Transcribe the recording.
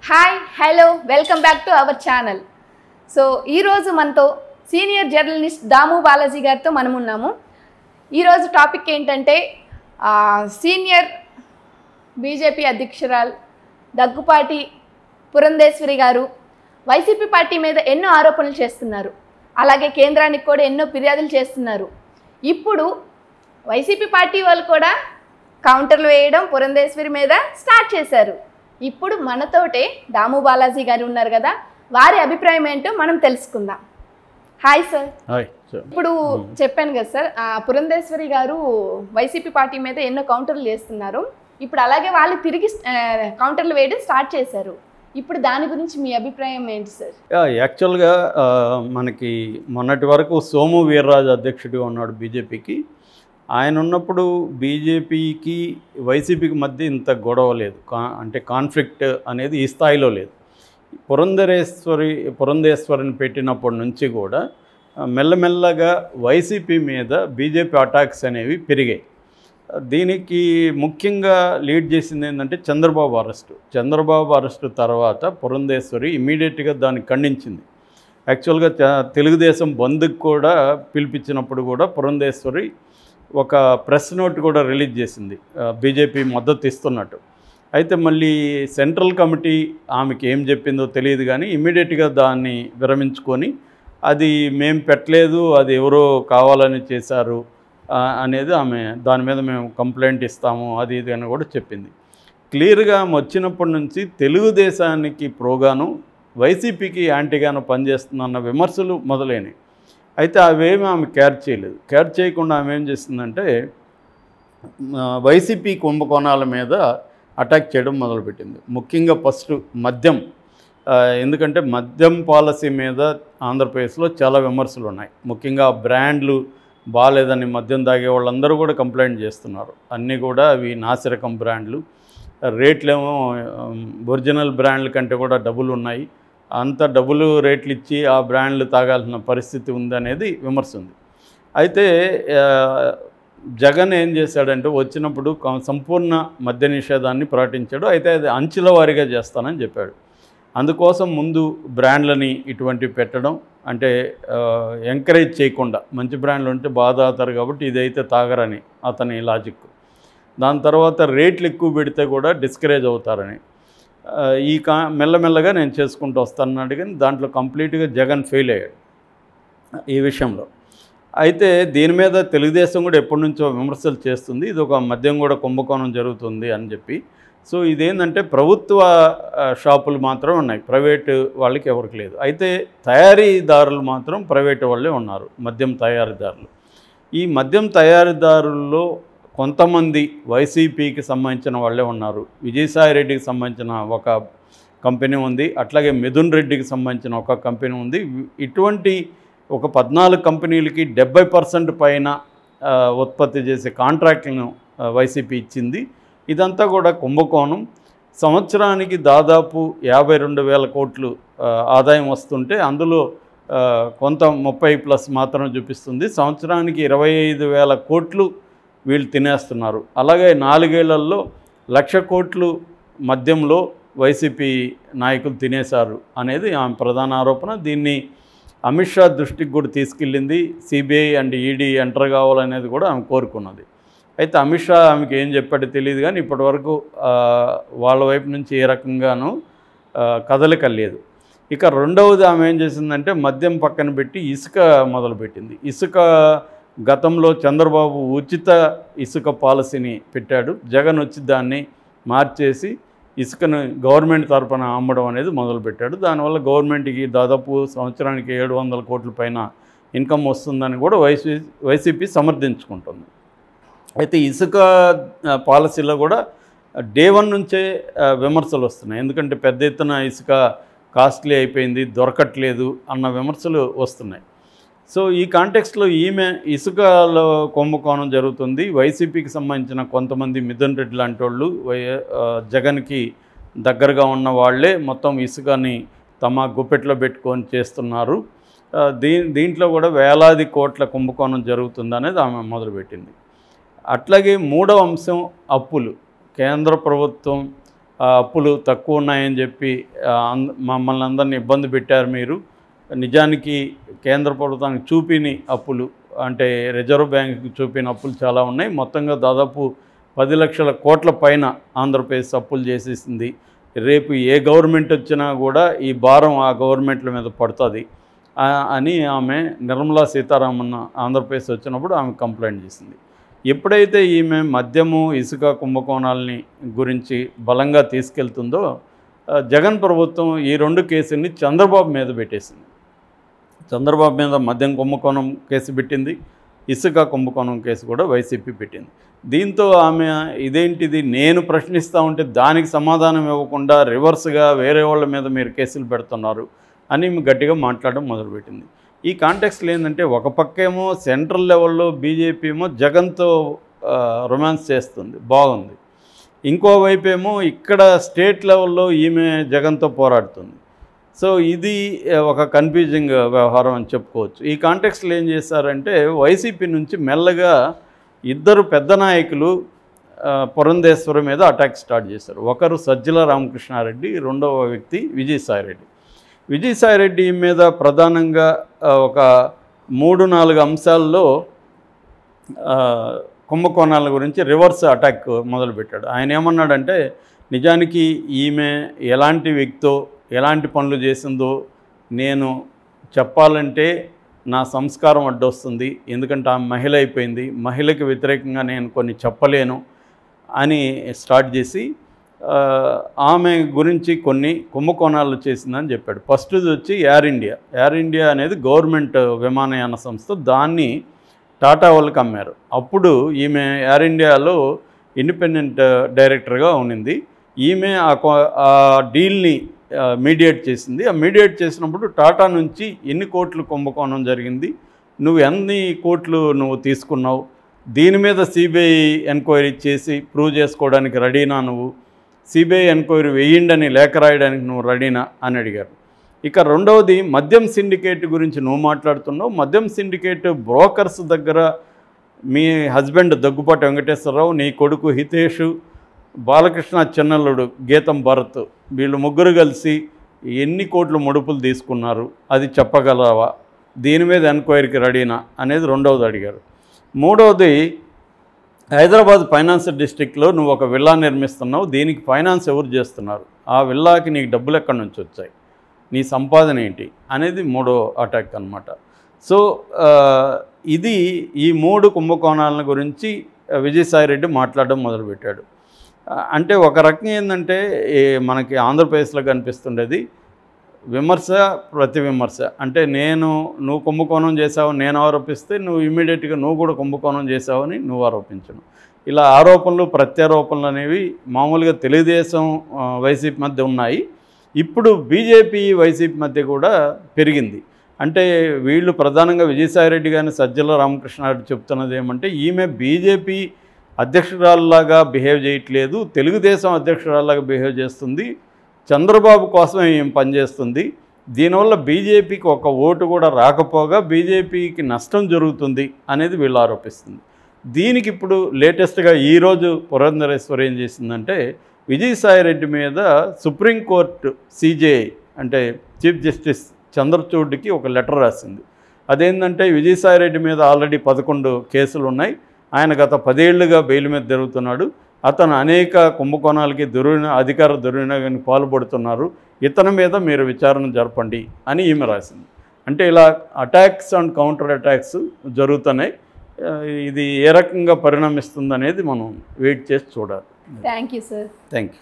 hi hello welcome back to our channel so ఈరోజు మనతో senior journalist దాము బాలాజీ గారితో మనం ఉన్నాము ఈరోజు టాపిక్ ఏంటంటే ఆ, సీనియర్ బీజేపీ అధ్యక్షురాలు దగ్గుపాటి పురంధేశ్వరి గారు వైసీపీ పార్టీ మీద ఎన్నో ఆరోపణలు చేస్తున్నారు అలాగే కేంద్రానికి కూడా ఎన్నో ఫిర్యాదులు చేస్తున్నారు ఇప్పుడు వైసీపీ పార్టీ వాళ్ళు కూడా కౌంటర్లు వేయడం పురంధేశ్వరి మీద స్టార్ట్ చేశారు ఇప్పుడు మనతోటే దాము బాలాజీ గారు ఉన్నారు కదా వారి అభిప్రాయం ఏంటో మనం తెలుసుకుందాం హాయ్ సార్ హాయ్ సార్ ఇప్పుడు చెప్పాను కదా సార్ ఆ పురంధేశ్వరి గారు వైసీపీ పార్టీ మీద ఎన్నో కౌంటర్లు చేస్తున్నారు ఇప్పుడు అలాగే వాళ్ళు తిరిగి ఆ, కౌంటర్లు వేయడం స్టార్ట్ చేశారు ఇప్పుడు దాని గురించి మీ అభిప్రాయం ఏంటి సార్ యా, యాక్చువల్గా ఆ, మనకి మొన్నటి వరకు సోము వీర్రాజు అధ్యక్షుడిగా ఉన్నాడు బీజేపీకి ఆయన ఉన్నప్పుడు బీజేపీకి వైసీపీకి మధ్య ఇంత గొడవ లేదు కా అంటే కాన్ఫ్లిక్ట్ అనేది ఈ స్థాయిలో లేదు పురంధరేశ్వరి పురంధేశ్వరిని పెట్టినప్పటి నుంచి కూడా ఆ, మెల్లమెల్లగా వైసీపీ మీద బీజేపీ అటాక్స్ అనేవి పెరిగాయి దీనికి ముఖ్యంగా లీడ్ చేసింది ఏంటంటే చంద్రబాబు అరెస్టు చంద్రబాబు అరెస్టు తర్వాత పురంధేశ్వరి ఇమీడియట్గా దాన్ని ఖండించింది యాక్చువల్గా చ- తెలుగుదేశం బంద్కి కూడా పిలిపించినప్పుడు కూడా పురంధేశ్వరి ఒక ప్రెస్ నోట్ కూడా రిలీజ్ చేసింది ఆ, బీజేపీ మద్దతు ఇస్తున్నట్టు అయితే మళ్ళీ సెంట్రల్ కమిటీ ఆమెకి ఏం చెప్పిందో తెలియదు కానీ ఇమీడియట్గా దాన్ని విరమించుకొని అది మేం పెట్టలేదు అది ఎవరో కావాలని చేశారు ఆ, అనేది ఆమె దాని మీద మేము కంప్లైంట్ ఇస్తాము అది ఇది అని కూడా చెప్పింది క్లియర్గా ఆమె వచ్చినప్పటి నుంచి తెలుగుదేశానికి ప్రోగాను వైసీపీకి యాంటీగాను పనిచేస్తుందన్న విమర్శలు మొదలైనవి అయితే అవేమి ఆమె కేర్ చేయలేదు కేర్ చేయకుండా ఆమె ఏం చేస్తుందంటే ఆ, వైసీపీ కుంభకోణాల మీద అటాక్ చేయడం మొదలుపెట్టింది ముఖ్యంగా ఫస్ట్ మద్యం ఆ, ఎందుకంటే మద్యం పాలసీ మీద ఆంధ్రప్రదేశ్లో చాలా విమర్శలు ఉన్నాయి ముఖ్యంగా బ్రాండ్లు బాగాలేదని మద్యం తాగే వాళ్ళందరూ కూడా కంప్లైంట్ చేస్తున్నారు అన్నీ కూడా అవి నాసిరకం బ్రాండ్లు రేట్లేమో ఉమ్, ఒరిజినల్ బ్రాండ్ల కంటే కూడా డబ్బులు ఉన్నాయి అంత డబ్బులు రేట్లు ఇచ్చి ఆ బ్రాండ్లు తాగాల్సిన పరిస్థితి ఉందనేది విమర్శ ఉంది అయితే ఆ, జగన్ ఏం చేశాడంటే వచ్చినప్పుడు కొ- సంపూర్ణ మద్య నిషేధాన్ని ప్రకటించాడు అయితే అది అంచుల వారీగా చేస్తానని చెప్పాడు అందుకోసం ముందు బ్రాండ్లని ఇటువంటి పెట్టడం అంటే ఎంకరేజ్ చేయకుండా మంచి బ్రాండ్లు ఉంటే బాధ అవుతారు కాబట్టి ఇదైతే తాగరని అతని లాజిక్ దాని తర్వాత రేట్లు ఎక్కువ పెడితే కూడా డిస్కరేజ్ అవుతారని ఆ, ఈ కా మెల్లమెల్లగా నేను చేసుకుంటూ వస్తానన్నాడు కానీ దాంట్లో కంప్లీట్గా జగన్ ఫెయిల్ అయ్యాడు ఈ విషయంలో అయితే దీని మీద తెలుగుదేశం కూడా ఎప్పటి నుంచో విమర్శలు చేస్తుంది ఇది ఒక మద్యం కూడా కుంభకోణం జరుగుతుంది అని చెప్పి సో ఇదేంటంటే ప్రభుత్వ ఆ, షాపులు మాత్రం ఉన్నాయి ప్రైవేటు వాళ్ళకి ఎవరికి లేదు అయితే తయారీదారులు మాత్రం ప్రైవేటు వాళ్ళే ఉన్నారు మద్యం తయారీదారులు ఈ మద్యం తయారీదారుల్లో కొంతమంది వైసీపీకి సంబంధించిన వాళ్ళే ఉన్నారు విజయసాయి రెడ్డికి సంబంధించిన ఒక కంపెనీ ఉంది అట్లాగే మిథున్ రెడ్డికి సంబంధించిన ఒక కంపెనీ ఉంది ఇటువంటి ఒక పద్నాలుగు కంపెనీలకి డెబ్బై పర్సెంట్ పైన ఆ, ఉత్పత్తి చేసే కాంట్రాక్ట్లను ఆ, వైసీపీ ఇచ్చింది ఇదంతా కూడా కుంభకోణం సంవత్సరానికి దాదాపు యాభై రెండు వేల కోట్లు ఆ, ఆదాయం వస్తుంటే అందులో ఆ, కొంత ముప్పై ప్లస్ మాత్రం చూపిస్తుంది సంవత్సరానికి ఇరవై ఐదు వేల కోట్లు వీళ్ళు తినేస్తున్నారు అలాగే నాలుగేళ్లలో లక్ష కోట్లు మద్యంలో వైసీపీ నాయకులు తినేశారు అనేది ఆమె ప్రధాన ఆరోపణ దీన్ని అమిత్ షా దృష్టికి కూడా తీసుకెళ్ళింది సిబిఐ అండ్ ఈడీ ఎంటర్ కావాలనేది కూడా ఆమె కోరుకున్నది అయితే అమిత్ షా ఆమెకి ఏం చెప్పాడో తెలియదు కానీ ఇప్పటివరకు ఆ, వాళ్ళ వైపు నుంచి ఏ రకంగానూ ఆ, కదలిక లేదు ఇక రెండవది ఆమె ఏం చేసిందంటే మద్యం పక్కన పెట్టి ఇసుక మొదలుపెట్టింది ఇసుక గతంలో చంద్రబాబు ఉచిత ఇసుక పాలసీని పెట్టాడు జగన్ వచ్చి దాన్ని మార్చేసి ఇసుకను గవర్నమెంట్ తరపున అమ్మడం అనేది మొదలుపెట్టాడు దానివల్ల గవర్నమెంట్కి దాదాపు సంవత్సరానికి ఏడు వందల కోట్ల పైన ఇన్కమ్ వస్తుందని కూడా వైసీ వైసీపీ సమర్థించుకుంటుంది అయితే ఇసుక ఆ, పాలసీలో కూడా డే వన్ నుంచే ఆ, విమర్శలు వస్తున్నాయి ఎందుకంటే పెద్ద ఎత్తున ఇసుక కాస్ట్లీ అయిపోయింది దొరకట్లేదు అన్న విమర్శలు వస్తున్నాయి సో ఈ కాంటెక్స్ట్లో ఈమె ఇసుకలో కుంభకోణం జరుగుతుంది వైసీపీకి సంబంధించిన కొంతమంది మిథున్ రెడ్డి లాంటి వాళ్ళు వై ఆ, జగన్కి దగ్గరగా ఉన్న వాళ్ళే మొత్తం ఇసుకని తమ గుప్పెట్లో పెట్టుకొని చేస్తున్నారు ఆ, దీ దీంట్లో కూడా వేలాది కోట్ల కుంభకోణం జరుగుతుంది అనేది ఆమె మొదలుపెట్టింది అట్లాగే మూడవ అంశం అప్పులు కేంద్ర ప్రభుత్వం ఆ, అప్పులు తక్కువ ఉన్నాయని చెప్పి ఆ, అంద- మమ్మల్ని అందరినీ ఇబ్బంది పెట్టారు మీరు నిజానికి కేంద్ర ప్రభుత్వానికి చూపిని అప్పులు అంటే రిజర్వ్ బ్యాంక్కి చూపిన అప్పులు చాలా ఉన్నాయి మొత్తంగా దాదాపు పది లక్షల కోట్ల పైన ఆంధ్రప్రదేశ్ అప్పులు చేసేసింది రేపు ఏ గవర్నమెంట్ వచ్చినా కూడా ఈ భారం ఆ గవర్నమెంట్ల మీద పడుతుంది ఆ, అని ఆమె నిర్మలా సీతారామన్ ఆంధ్రప్రదేశ్ వచ్చినప్పుడు ఆమె కంప్లైంట్ చేసింది ఎప్పుడైతే ఈమె మద్యము ఇసుక కుంభకోణాలని గురించి బలంగా తీసుకెళ్తుందో ఆ, జగన్ ప్రభుత్వం ఈ రెండు కేసుల్ని చంద్రబాబు మీద పెట్టేసింది చంద్రబాబు మీద మద్యం కుంభకోణం కేసు పెట్టింది ఇసుక కుంభకోణం కేసు కూడా వైసీపీ పెట్టింది దీంతో ఆమె ఇదేంటిది నేను ప్రశ్నిస్తూ ఉంటే దానికి సమాధానం ఇవ్వకుండా రివర్స్గా వేరే వాళ్ళ మీద మీరు కేసులు పెడుతున్నారు అని ఈమె గట్టిగా మాట్లాడడం మొదలుపెట్టింది ఈ కాంటెక్స్లో ఏంటంటే ఒక పక్కేమో సెంట్రల్ లెవెల్లో బీజేపీ ఏమో జగన్తో ఆ, రొమాన్స్ చేస్తుంది బాగుంది ఇంకోవైపు ఏమో ఇక్కడ స్టేట్ లెవెల్లో ఈమె జగన్తో పోరాడుతుంది సో ఇది ఆ, ఒక కన్ఫ్యూజింగ్ వ్యవహారం అని చెప్పుకోవచ్చు ఈ కాంటెక్స్లో ఏం చేశారంటే వైసీపీ నుంచి మెల్లగా ఇద్దరు పెద్ద నాయకులు ఆ, పురంధేశ్వరి మీద అటాక్ స్టార్ట్ చేశారు ఒకరు సజ్జల రామకృష్ణారెడ్డి రెండవ వ్యక్తి విజయసాయిరెడ్డి విజయసాయిరెడ్డి మీద ప్రధానంగా ఆ, ఒక మూడు నాలుగు అంశాల్లో ఆ, కుంభకోణాల గురించి రివర్స్ అటాక్ మొదలుపెట్టాడు ఆయన ఏమన్నాడంటే నిజానికి ఈమె ఎలాంటి వ్యక్తో ఎలాంటి పనులు చేసిందో నేను చెప్పాలంటే నా సంస్కారం అడ్డొస్తుంది ఎందుకంటే ఆమె మహిళ అయిపోయింది మహిళకి వ్యతిరేకంగా నేను కొన్ని చెప్పలేను అని స్టార్ట్ చేసి ఆ, ఆమె గురించి కొన్ని కుంభకోణాలు చేసిందని చెప్పాడు ఫస్ట్ వచ్చి ఎయిర్ ఇండియా ఎయిర్ ఇండియా అనేది గవర్నమెంట్ విమానయాన సంస్థ దాన్ని టాటా వాళ్ళకి అమ్మారు అప్పుడు ఈమె ఎయిర్ ఇండియాలో ఇండిపెండెంట్ డైరెక్టర్గా ఉన్నింది ఈమె ఆ కొ- ఆ డీల్ని మీడియేట్ చేసింది ఆ మీడియేట్ చేసినప్పుడు టాటా నుంచి ఎన్ని కోట్లు కుంభకోణం జరిగింది నువ్వు ఎన్ని కోట్లు నువ్వు తీసుకున్నావు దీని మీద సిబిఐ ఎంక్వైరీ చేసి ప్రూవ్ చేసుకోవడానికి రెడీనా నువ్వు సిబిఐ ఎంక్వైరీ వేయండని లేఖ రాయడానికి నువ్వు రెడీనా అని అడిగారు ఇక రెండవది మద్యం సిండికేట్ గురించి నువ్వు మాట్లాడుతున్నావు మద్యం సిండికేట్ బ్రోకర్స్ దగ్గర మీ హస్బెండ్ దగ్గుపాటి వెంకటేశ్వరరావు నీ కొడుకు హితేషు బాలకృష్ణ చిన్నల్లుడు గీతం భరత్ వీళ్ళు ముగ్గురు కలిసి ఎన్ని కోట్లు ముడుపులు తీసుకున్నారు అది చెప్పగలవా దీని మీద ఎంక్వైరీకి రెడీనా అనేది రెండవది అడిగారు మూడవది హైదరాబాద్ ఫైనాన్స్ డిస్ట్రిక్ట్లో నువ్వు ఒక విల్లా నిర్మిస్తున్నావు దీనికి ఫైనాన్స్ ఎవరు చేస్తున్నారు ఆ విల్లాకి నీకు డబ్బులు ఎక్కడి నుంచి వచ్చాయి నీ సంపాదన ఏంటి అనేది మూడో అటాక్ అనమాట సో ఆ, ఇది ఈ మూడు కుంభకోణాల గురించి విజయసాయిరెడ్డి మాట్లాడడం మొదలుపెట్టాడు ఆ, అంటే ఒక రకం ఏంటంటే ఈ మనకి ఆంధ్రప్రదేశ్లో కనిపిస్తుండేది విమర్శ ప్రతి విమర్శ అంటే నేను నువ్వు కుంభకోణం చేసావు నేను ఆరోపిస్తే నువ్వు ఇమ్మీడియట్గా నువ్వు కూడా కుంభకోణం చేసావని నువ్వు ఆరోపించను ఇలా ఆరోపణలు ప్రత్యారోపణలు అనేవి మామూలుగా తెలుగుదేశం ఆ, వైసీపీ మధ్య ఉన్నాయి ఇప్పుడు బీజేపీ వైసీపీ మధ్య కూడా పెరిగింది అంటే వీళ్ళు ప్రధానంగా విజయసాయిరెడ్డి గారిని సజ్జల రామకృష్ణారెడ్డి చెప్తున్నది ఏమంటే ఈమె బీజేపీ అధ్యక్షురాల్లాగా బిహేవ్ చేయట్లేదు తెలుగుదేశం అధ్యక్షురాల్లాగా బిహేవ్ చేస్తుంది చంద్రబాబు కోసమే ఏం పనిచేస్తుంది దీనివల్ల బీజేపీకి ఒక ఓటు కూడా రాకపోగా బీజేపీకి నష్టం జరుగుతుంది అనేది వీళ్ళు ఆరోపిస్తుంది దీనికి ఇప్పుడు లేటెస్ట్గా ఈరోజు పురంధరేశ్వరి ఏం చేసిందంటే విజయసాయిరెడ్డి మీద సుప్రీంకోర్టు సిజేఐ అంటే చీఫ్ జస్టిస్ చంద్రచూడ్కి ఒక లెటర్ రాసింది అదేంటంటే విజయసాయిరెడ్డి మీద ఆల్రెడీ పదకొండు కేసులు ఉన్నాయి ఆయన గత పదేళ్లుగా బెయిల్ మీద తిరుగుతున్నాడు అతను అనేక కుంభకోణాలకి దుర్విన అధికార దుర్వినియోగానికి పాల్పడుతున్నారు ఇతని మీద మీరు విచారణ జరపండి అని ఈమె రాసింది అంటే ఇలా అటాక్స్ అండ్ కౌంటర్ అటాక్స్ జరుగుతున్నాయి ఆ, ఇది ఏ రకంగా పరిణమిస్తుంది అనేది మనం వెయిట్ చేసి చూడాలి thank you sir thank you